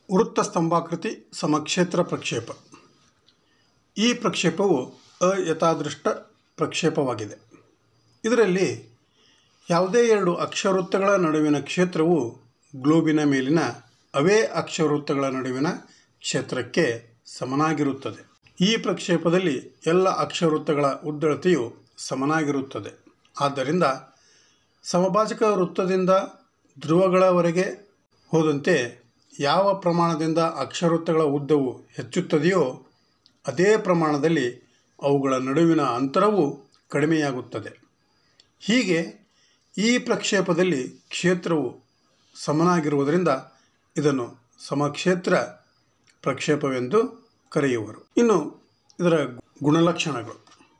ವೃತ್ತ ಸ್ತಂಭಾಕೃತಿ ಸಮಕ್ಷೇತ್ರ ಪ್ರಕ್ಷೇಪ ಈ ಪ್ರಕ್ಷೇಪವು ಅಯಥಾದೃಷ್ಟ ಪ್ರಕ್ಷೇಪವಾಗಿದೆ ಇದರಲ್ಲಿ ಯಾವುದೇ ಎರಡು ಅಕ್ಷವೃತ್ತಗಳ ನಡುವಿನ ಕ್ಷೇತ್ರವು ಗ್ಲೋಬಿನ ಮೇಲಿನ ಅವೇ ಅಕ್ಷವೃತ್ತಗಳ ನಡುವಿನ ಕ್ಷೇತ್ರಕ್ಕೆ ಸಮನಾಗಿರುತ್ತದೆ ಈ ಪ್ರಕ್ಷೇಪದಲ್ಲಿ ಎಲ್ಲ ಅಕ್ಷವೃತ್ತಗಳ ಉದ್ದಳತೆಯು ಸಮನಾಗಿರುತ್ತದೆ ಆದ್ದರಿಂದ ಸಮಭಾಜಕ ವೃತ್ತದಿಂದ ಧ್ರುವಗಳವರೆಗೆ ಹೋದಂತೆ ಯಾವ ಪ್ರಮಾಣದಿಂದ ಅಕ್ಷವೃತ್ತಗಳ ಉದ್ದವು ಹೆಚ್ಚುತ್ತದೆಯೋ ಅದೇ ಪ್ರಮಾಣದಲ್ಲಿ ಅವುಗಳ ನಡುವಿನ ಅಂತರವು ಕಡಿಮೆಯಾಗುತ್ತದೆ ಹೀಗೆ ಈ ಪ್ರಕ್ಷೇಪದಲ್ಲಿ ಕ್ಷೇತ್ರವು ಸಮನಾಗಿರುವುದರಿಂದ ಇದನ್ನು ಸಮಕ್ಷೇತ್ರ ಪ್ರಕ್ಷೇಪವೆಂದು ಕರೆಯುವರು ಇನ್ನು ಇದರ ಗುಣಲಕ್ಷಣಗಳು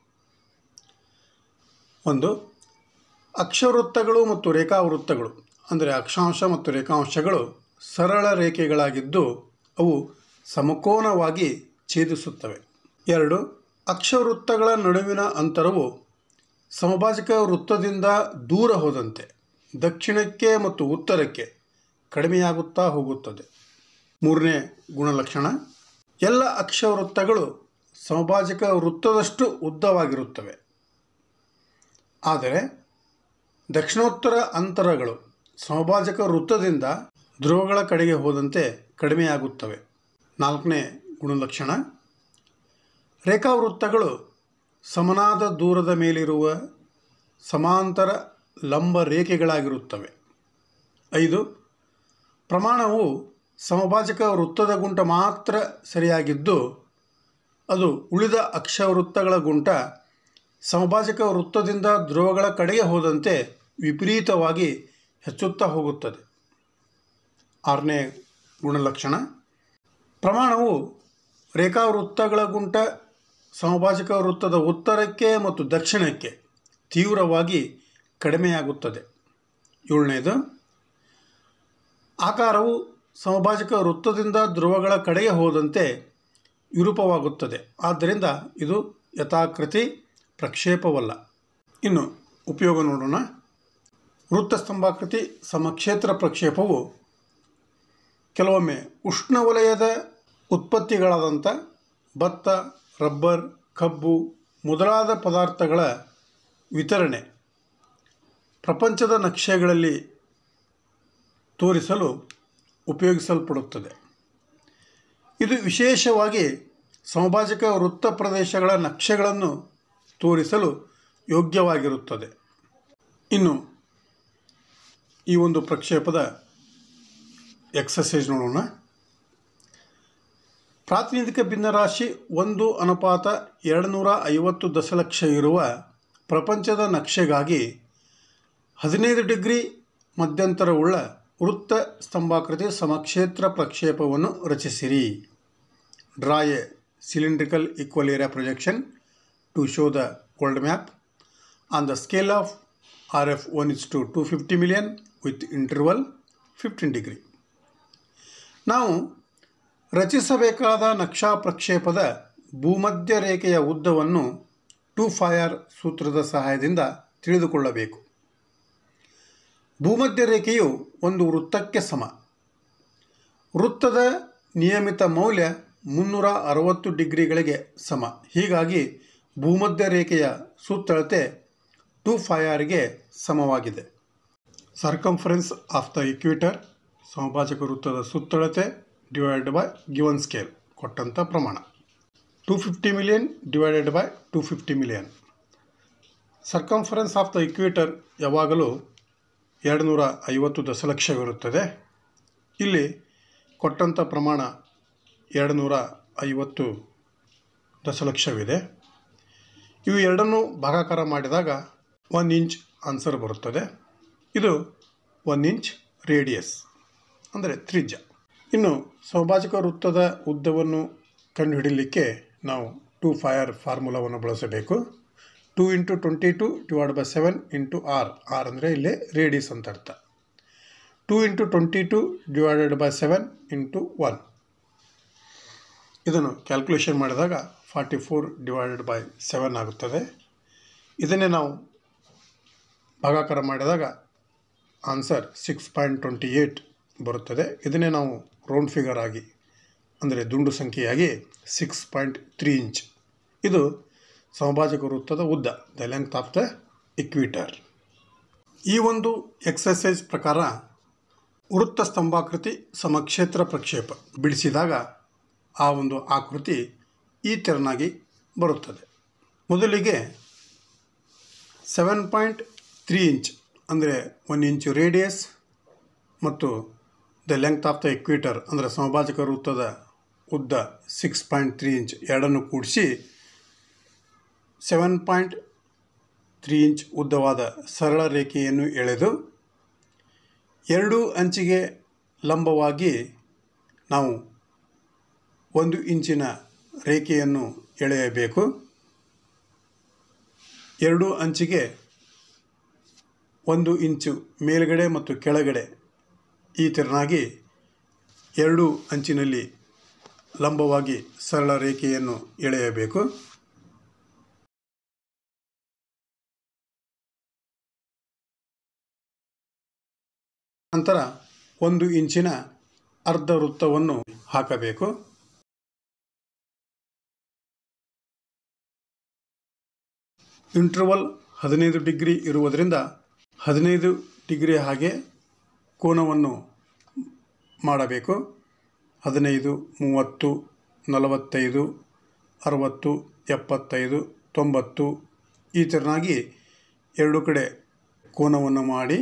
ಒಂದು ಅಕ್ಷವೃತ್ತಗಳು ಮತ್ತು ರೇಖಾವೃತ್ತಗಳು ಅಂದರೆ ಅಕ್ಷಾಂಶ ಮತ್ತು ರೇಖಾಂಶಗಳು ಸರಳ ರೇಖೆಗಳಾಗಿದ್ದು ಅವು ಸಮಕೋನವಾಗಿ ಛೇದಿಸುತ್ತವೆ ಎರಡು ಅಕ್ಷವೃತ್ತಗಳ ನಡುವಿನ ಅಂತರವು ಸಮಭಾಜಕ ವೃತ್ತದಿಂದ ದೂರ ಹೋದಂತೆ ದಕ್ಷಿಣಕ್ಕೆ ಮತ್ತು ಉತ್ತರಕ್ಕೆ ಕಡಿಮೆಯಾಗುತ್ತಾ ಹೋಗುತ್ತದೆ ಮೂರನೇ ಗುಣಲಕ್ಷಣ ಎಲ್ಲ ಅಕ್ಷವೃತ್ತಗಳು ಸಮಭಾಜಕ ವೃತ್ತದಷ್ಟು ಉದ್ದವಾಗಿರುತ್ತವೆ ಆದರೆ ದಕ್ಷಿಣೋತ್ತರ ಅಂತರಗಳು ಸಮಭಾಜಕ ವೃತ್ತದಿಂದ ಧ್ರುವಗಳ ಕಡೆಗೆ ಹೋದಂತೆ ಕಡಿಮೆಯಾಗುತ್ತವೆ ನಾಲ್ಕನೇ ಗುಣಲಕ್ಷಣ ರೇಖಾವೃತ್ತಗಳು ಸಮನಾದ ದೂರದ ಮೇಲಿರುವ ಸಮಾಂತರ ಲಂಬ ರೇಖೆಗಳಾಗಿರುತ್ತವೆ ಐದು ಪ್ರಮಾಣವು ಸಮಭಾಜಕ ವೃತ್ತದ ಗುಂಟ ಮಾತ್ರ ಸರಿಯಾಗಿದ್ದು ಅದು ಉಳಿದ ಅಕ್ಷವೃತ್ತಗಳ ಗುಂಟ ಸಮಭಾಜಕ ವೃತ್ತದಿಂದ ಧ್ರುವಗಳ ಕಡೆಗೆ ಹೋದಂತೆ ವಿಪರೀತವಾಗಿ ಹೆಚ್ಚುತ್ತಾ ಹೋಗುತ್ತದೆ ಆರನೇ ಗುಣಲಕ್ಷಣ ಪ್ರಮಾಣವು ರೇಖಾವೃತ್ತಗಳ ಗುಂಟ ಸಮಭಾಜಕ ವೃತ್ತದ ಉತ್ತರಕ್ಕೆ ಮತ್ತು ದಕ್ಷಿಣಕ್ಕೆ ತೀವ್ರವಾಗಿ ಕಡಿಮೆಯಾಗುತ್ತದೆ ಏಳನೇದು ಆಕಾರವು ಸಮಭಾಜಕ ವೃತ್ತದಿಂದ ಧ್ರುವಗಳ ಕಡೆಗೆ ಹೋದಂತೆ ವಿರೂಪವಾಗುತ್ತದೆ ಆದ್ದರಿಂದ ಇದು ಯಥಾಕೃತಿ ಪ್ರಕ್ಷೇಪವಲ್ಲ ಇನ್ನು ಉಪಯೋಗ ನೋಡೋಣ ವೃತ್ತಸ್ತಂಭಾಕೃತಿ ಸಮಕ್ಷೇತ್ರ ಪ್ರಕ್ಷೇಪವು ಕೆಲವೊಮ್ಮೆ ಉಷ್ಣವಲಯದ ಉತ್ಪತ್ತಿಗಳಾದಂಥ ಭತ್ತ ರಬ್ಬರ್ ಕಬ್ಬು ಮೊದಲಾದ ಪದಾರ್ಥಗಳ ವಿತರಣೆ ಪ್ರಪಂಚದ ನಕ್ಷೆಗಳಲ್ಲಿ ತೋರಿಸಲು ಉಪಯೋಗಿಸಲ್ಪಡುತ್ತದೆ ಇದು ವಿಶೇಷವಾಗಿ ಸಮಭಾಜಕ ವೃತ್ತ ಪ್ರದೇಶಗಳ ನಕ್ಷೆಗಳನ್ನು ತೋರಿಸಲು ಯೋಗ್ಯವಾಗಿರುತ್ತದೆ ಇನ್ನು ಈ ಒಂದು ಪ್ರಕ್ಷೇಪದ ಎಕ್ಸಸೈಸ್ ನೋಡೋಣ ಪ್ರಾತಿನಿಧಿಕ ಭಿನ್ನರಾಶಿ ಒಂದು ಅನುಪಾತ ಎರಡು ನೂರ ಐವತ್ತು ದಶಲಕ್ಷ ಇರುವ ಪ್ರಪಂಚದ ನಕ್ಷೆಗಾಗಿ ಹದಿನೈದು ಡಿಗ್ರಿ ಮಧ್ಯಂತರವುಳ್ಳ ವೃತ್ತ ಸ್ತಂಭಾಕೃತಿ ಸಮಕ್ಷೇತ್ರ ಪ್ರಕ್ಷೇಪವನ್ನು ರಚಿಸಿರಿ draw a cylindrical equal area projection to show the world map on the scale of R F one is to two fifty million with interval fifteen degree ನಾವು ರಚಿಸಬೇಕಾದ ನಕ್ಷಾ ಪ್ರಕ್ಷೇಪದ ಭೂಮಧ್ಯ ರೇಖೆಯ ಉದ್ದವನ್ನು ಟು ಫೈರ್ ಸೂತ್ರದ ಸಹಾಯದಿಂದ ತಿಳಿದುಕೊಳ್ಳಬೇಕು ಭೂಮಧ್ಯ ರೇಖೆಯು ಒಂದು ವೃತ್ತಕ್ಕೆ ಸಮ ವೃತ್ತದ ನಿಯಮಿತ ಮೌಲ್ಯ ಮುನ್ನೂರ ಅರವತ್ತು ಡಿಗ್ರಿಗಳಿಗೆ ಸಮ ಹೀಗಾಗಿ ಭೂಮಧ್ಯ ರೇಖೆಯ ಸುತ್ತಳತೆ ಟು ಫೈಆರ್ಗೆ ಸಮವಾಗಿದೆ ಸರ್ಕಂಫರೆನ್ಸ್ ಆಫ್ ದ ಇಕ್ವಿಟರ್ ಸಮಭಾಜಕ ವೃತ್ತದ ಸುತ್ತಳತೆ ಡಿವೈಡೆಡ್ ಬೈ ಗಿವನ್ ಸ್ಕೇಲ್ ಕೊಟ್ಟಂಥ ಪ್ರಮಾಣ two fifty million divided by two fifty million circumference of the equator ಯಾವಾಗಲೂ ಎರಡು ನೂರ ಐವತ್ತು ದಶಲಕ್ಷವಿರುತ್ತದೆ ಇಲ್ಲಿ ಕೊಟ್ಟಂಥ ಪ್ರಮಾಣ ಎರಡು ನೂರ ಐವತ್ತು ದಶಲಕ್ಷವಿದೆ ಇವು ಎರಡನ್ನೂ ಭಾಗಾಕಾರ ಮಾಡಿದಾಗ ಒನ್ ಇಂಚ್ ಆನ್ಸರ್ ಬರುತ್ತದೆ ಇದು ಒನ್ ಇಂಚ್ ರೇಡಿಯಸ್ ಅಂದರೆ ತ್ರಿಜ್ಯ ಇನ್ನು ಸಮಭಾಜಕ ವೃತ್ತದ ಉದ್ದವನ್ನು ಕಂಡುಹಿಡಿಯಲಿಕ್ಕೆ ನಾವು ಟು ಫೈರ್ ಫಾರ್ಮುಲಾವನ್ನು ಬಳಸಬೇಕು two into twenty two divide by seven into R R ಅಂದರೆ ಇಲ್ಲೇ ರೇಡಿಯಸ್ ಅಂತ ಅರ್ಥ two into twenty two divided by seven into one ಇದನ್ನು ಕ್ಯಾಲ್ಕುಲೇಷನ್ ಮಾಡಿದಾಗ forty four divided by seven ಆಗುತ್ತದೆ ಇದನ್ನೇ ನಾವು ಭಾಗಾಕಾರ ಮಾಡಿದಾಗ answer six point twenty eight ಬರುತ್ತದೆ ಇದನ್ನೇ ನಾವು ರೌಂಡ್ ಫಿಗರ್ ಆಗಿ ಅಂದರೆ ದುಂಡು ಸಂಖ್ಯೆಯಾಗಿ ಸಿಕ್ಸ್ ಪಾಯಿಂಟ್ ತ್ರೀ ಇಂಚ್ ಇದು ಸಮಭಾಜಕ ವೃತ್ತದ ಉದ್ದ the length of the equator ಈ ಒಂದು ಎಕ್ಸಸೈಸ್ ಪ್ರಕಾರ ವೃತ್ತ ಸ್ತಂಭಾಕೃತಿ ಸಮಕ್ಷೇತ್ರ ಪ್ರಕ್ಷೇಪ ಬಿಡಿಸಿದಾಗ ಆ ಒಂದು ಆಕೃತಿ ಈ ತೆರನಾಗಿ ಬರುತ್ತದೆ ಮೊದಲಿಗೆ ಸೆವೆನ್ ಪಾಯಿಂಟ್ ತ್ರೀ ಇಂಚ್ ಅಂದರೆ ಒನ್ ಇಂಚು ರೇಡಿಯಸ್ ಮತ್ತು the length of the equator ಅಂದರೆ ಸಮಭಾಜಕ ವೃತ್ತದ ಉದ್ದ ಸಿಕ್ಸ್ ಪಾಯಿಂಟ್ ತ್ರೀ ಇಂಚ್ ಎರಡನ್ನು ಕೂಡಿಸಿ ಸೆವೆನ್ ಪಾಯಿಂಟ್ ತ್ರೀ ಇಂಚ್ ಉದ್ದವಾದ ಸರಳ ರೇಖೆಯನ್ನು ಎಳೆದು ಎರಡು ಅಂಚಿಗೆ ಲಂಬವಾಗಿ ನಾವು ಒಂದು ಇಂಚಿನ ರೇಖೆಯನ್ನು ಎಳೆಯಬೇಕು ಎರಡು ಅಂಚಿಗೆ ಒಂದು ಇಂಚು ಮೇಲ್ಗಡೆ ಮತ್ತು ಕೆಳಗಡೆ ಈ ತೆರನಾಗಿ ಎರಡು ಅಂಚಿನಲ್ಲಿ ಲಂಬವಾಗಿ ಸರಳ ರೇಖೆಯನ್ನು ಎಳೆಯಬೇಕು ನಂತರ ಒಂದು ಇಂಚಿನ ಅರ್ಧ ವೃತ್ತವನ್ನು ಹಾಕಬೇಕು ಇಂಟರ್ವಲ್ ಹದಿನೈದು ಡಿಗ್ರಿ ಇರುವುದರಿಂದ ಹದಿನೈದು ಡಿಗ್ರಿ ಹಾಗೆ ಕೋನವನ್ನು ಮಾಡಬೇಕು ಹದಿನೈದು ಮೂವತ್ತು ನಲವತ್ತೈದು ಅರವತ್ತು ಎಪ್ಪತ್ತೈದು ತೊಂಬತ್ತು ಈ ಥರನಾಗಿ ಎರಡು ಕಡೆ ಕೋನವನ್ನು ಮಾಡಿ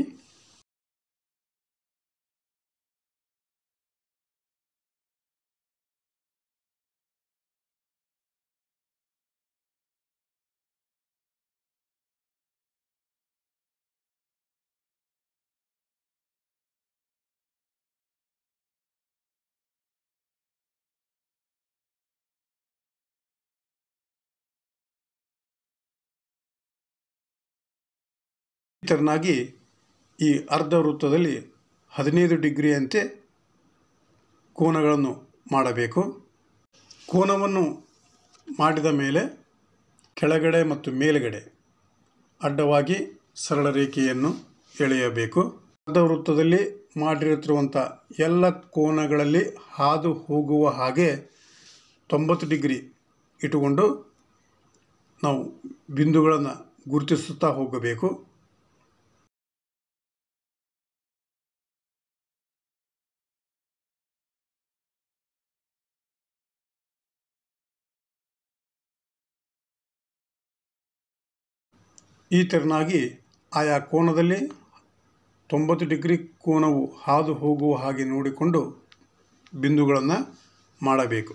ಈ ಥರನಾಗಿ ಈ ಅರ್ಧ ವೃತ್ತದಲ್ಲಿ ಹದಿನೈದು ಡಿಗ್ರಿಯಂತೆ ಕೋನಗಳನ್ನು ಮಾಡಬೇಕು ಕೋನವನ್ನು ಮಾಡಿದ ಮೇಲೆ ಕೆಳಗಡೆ ಮತ್ತು ಮೇಲುಗಡೆ ಅಡ್ಡವಾಗಿ ಸರಳ ರೇಖೆಯನ್ನು ಎಳೆಯಬೇಕು ಅರ್ಧ ವೃತ್ತದಲ್ಲಿ ಮಾಡಿರುತ್ತಿರುವಂಥ ಎಲ್ಲ ಕೋನಗಳಲ್ಲಿ ಹಾದು ಹೋಗುವ ಹಾಗೆ ತೊಂಬತ್ತು ಡಿಗ್ರಿ ಇಟ್ಟುಕೊಂಡು ನಾವು ಬಿಂದುಗಳನ್ನು ಗುರುತಿಸುತ್ತಾ ಹೋಗಬೇಕು ಈ ತೆರನಾಗಿ ಆಯಾ ಕೋನದಲ್ಲಿ ತೊಂಬತ್ತು ಡಿಗ್ರಿ ಕೋನವು ಹಾದು ಹೋಗುವ ಹಾಗೆ ನೋಡಿಕೊಂಡು ಬಿಂದುಗಳನ್ನು ಮಾಡಬೇಕು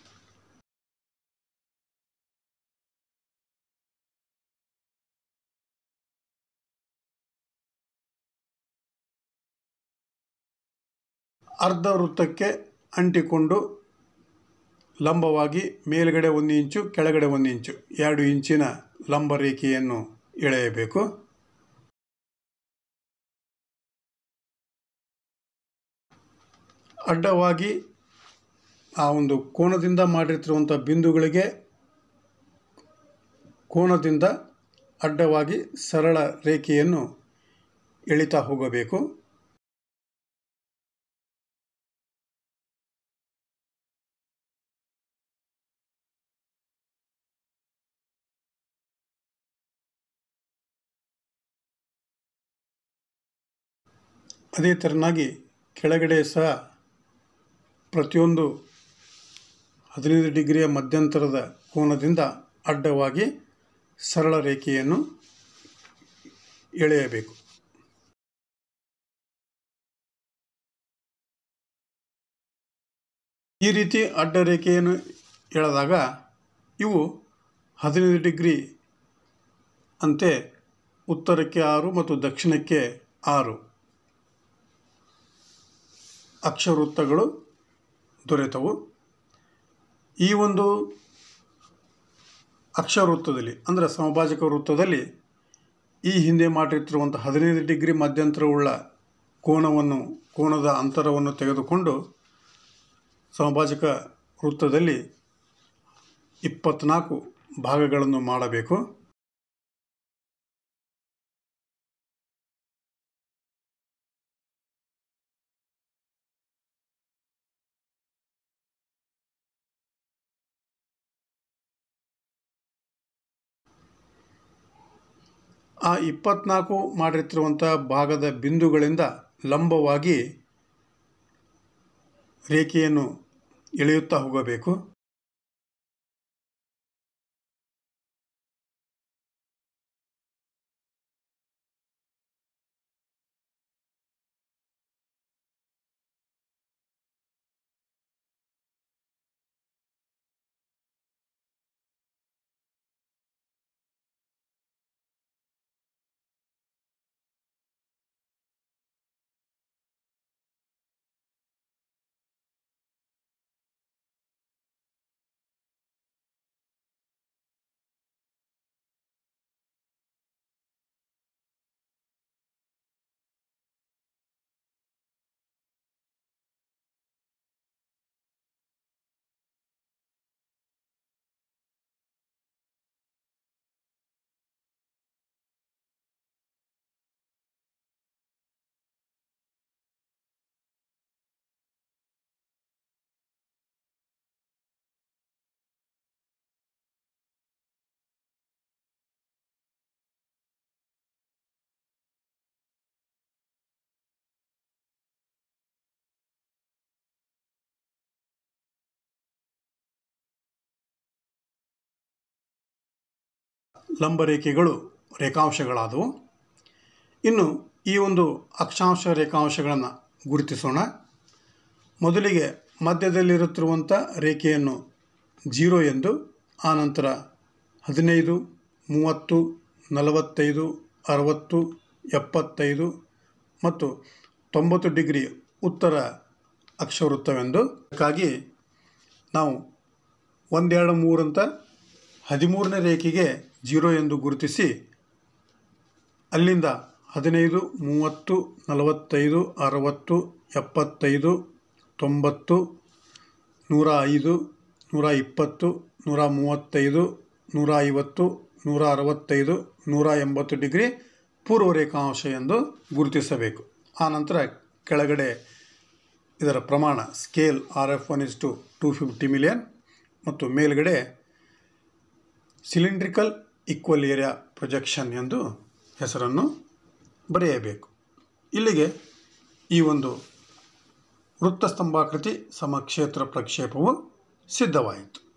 ಅರ್ಧ ವೃತ್ತಕ್ಕೆ ಅಂಟಿಕೊಂಡು ಲಂಬವಾಗಿ ಮೇಲ್ಗಡೆ ಒಂದು ಇಂಚು ಕೆಳಗಡೆ ಒಂದು ಇಂಚು ಎರಡು ಇಂಚಿನ ಲಂಬ ರೇಖೆಯನ್ನು ಎಳೆಯಬೇಕು ಅಡ್ಡವಾಗಿ ಆ ಒಂದು ಕೋನದಿಂದ ಮಾಡಿರ್ತಿರುವಂಥ ಬಿಂದುಗಳಿಗೆ ಕೋನದಿಂದ ಅಡ್ಡವಾಗಿ ಸರಳ ರೇಖೆಯನ್ನು ಎಳಿತಾ ಹೋಗಬೇಕು ಅದೇ ಥರನಾಗಿ ಕೆಳಗಡೆ ಸಹ ಪ್ರತಿಯೊಂದು ಹದಿನೈದು ಡಿಗ್ರಿಯ ಮಧ್ಯಂತರದ ಕೋನದಿಂದ ಅಡ್ಡವಾಗಿ ಸರಳ ರೇಖೆಯನ್ನು ಎಳೆಯಬೇಕು ಈ ರೀತಿ ಅಡ್ಡ ರೇಖೆಯನ್ನು ಎಳೆದಾಗ ಇವು ಹದಿನೈದು ಡಿಗ್ರಿ ಅಂತೆ ಉತ್ತರಕ್ಕೆ ಆರು ಮತ್ತು ದಕ್ಷಿಣಕ್ಕೆ ಆರು ಅಕ್ಷವೃತ್ತಗಳು ದೊರೆತವು ಈ ಒಂದು ಅಕ್ಷವೃತ್ತದಲ್ಲಿ ಅಂದರೆ ಸಮಭಾಜಕ ವೃತ್ತದಲ್ಲಿ ಈ ಹಿಂದೆ ಮಾಡಿರ್ತಿರುವಂಥ ಹದಿನೈದು ಡಿಗ್ರಿ ಮಧ್ಯಂತರವುಳ್ಳ ಕೋನವನ್ನು ಕೋನದ ಅಂತರವನ್ನು ತೆಗೆದುಕೊಂಡು ಸಮಭಾಜಕ ವೃತ್ತದಲ್ಲಿ ಇಪ್ಪತ್ತ್ನಾಲ್ಕು ಭಾಗಗಳನ್ನು ಮಾಡಬೇಕು ಆ ಇಪ್ಪತ್ನಾಲ್ಕು ಮಾಡಿರ್ತಿರುವಂಥ ಭಾಗದ ಬಿಂದುಗಳಿಂದ ಲಂಬವಾಗಿ ರೇಖೆಯನ್ನು ಎಳೆಯುತ್ತಾ ಹೋಗಬೇಕು ಲಂಬರೇಖೆಗಳು ರೇಖಾಂಶಗಳಾದವು ಇನ್ನು ಈ ಒಂದು ಅಕ್ಷಾಂಶ ರೇಖಾಂಶಗಳನ್ನು ಗುರುತಿಸೋಣ ಮೊದಲಿಗೆ ಮಧ್ಯದಲ್ಲಿರುತ್ತಿರುವಂಥ ರೇಖೆಯನ್ನು ಜೀರೋ ಎಂದು ಆನಂತರ ಹದಿನೈದು ಮೂವತ್ತು ನಲವತ್ತೈದು ಅರವತ್ತು ಎಪ್ಪತ್ತೈದು ಮತ್ತು ತೊಂಬತ್ತು ಡಿಗ್ರಿ ಉತ್ತರ ಅಕ್ಷವೃತ್ತವೆಂದು ಅದಕ್ಕಾಗಿ ನಾವು ಒಂದೆರಡು ಮೂರಂತ ಹದಿಮೂರನೇ ರೇಖೆಗೆ ಜೀರೋ ಎಂದು ಗುರುತಿಸಿ ಅಲ್ಲಿಂದ ಹದಿನೈದು ಮೂವತ್ತು ನಲವತ್ತೈದು ಅರವತ್ತು ಎಪ್ಪತ್ತೈದು ತೊಂಬತ್ತು ನೂರ ಐದು ನೂರ ಇಪ್ಪತ್ತು ನೂರ ಮೂವತ್ತೈದು ನೂರ ಐವತ್ತು ನೂರ ಅರವತ್ತೈದು ನೂರ ಎಂಬತ್ತು ಡಿಗ್ರಿ ಪೂರ್ವ ರೇಖಾಂಶ ಎಂದು ಗುರುತಿಸಬೇಕು ಆನಂತರ ಕೆಳಗಡೆ ಇದರ ಪ್ರಮಾಣ scale R F one is to two fifty million ಮತ್ತು ಮೇಲ್ಗಡೆ ಸಿಲಿಂಡ್ರಿಕಲ್ ಈಕ್ವಲ್ ಏರಿಯಾ ಪ್ರೊಜೆಕ್ಷನ್ ಎಂದು ಹೆಸರನ್ನು ಬರೆಯಬೇಕು ಇಲ್ಲಿಗೆ ಈ ಒಂದು ವೃತ್ತಸ್ತಂಭಾಕೃತಿ ಸಮಕ್ಷೇತ್ರ ಪ್ರಕ್ಷೇಪವು ಸಿದ್ಧವಾಯಿತು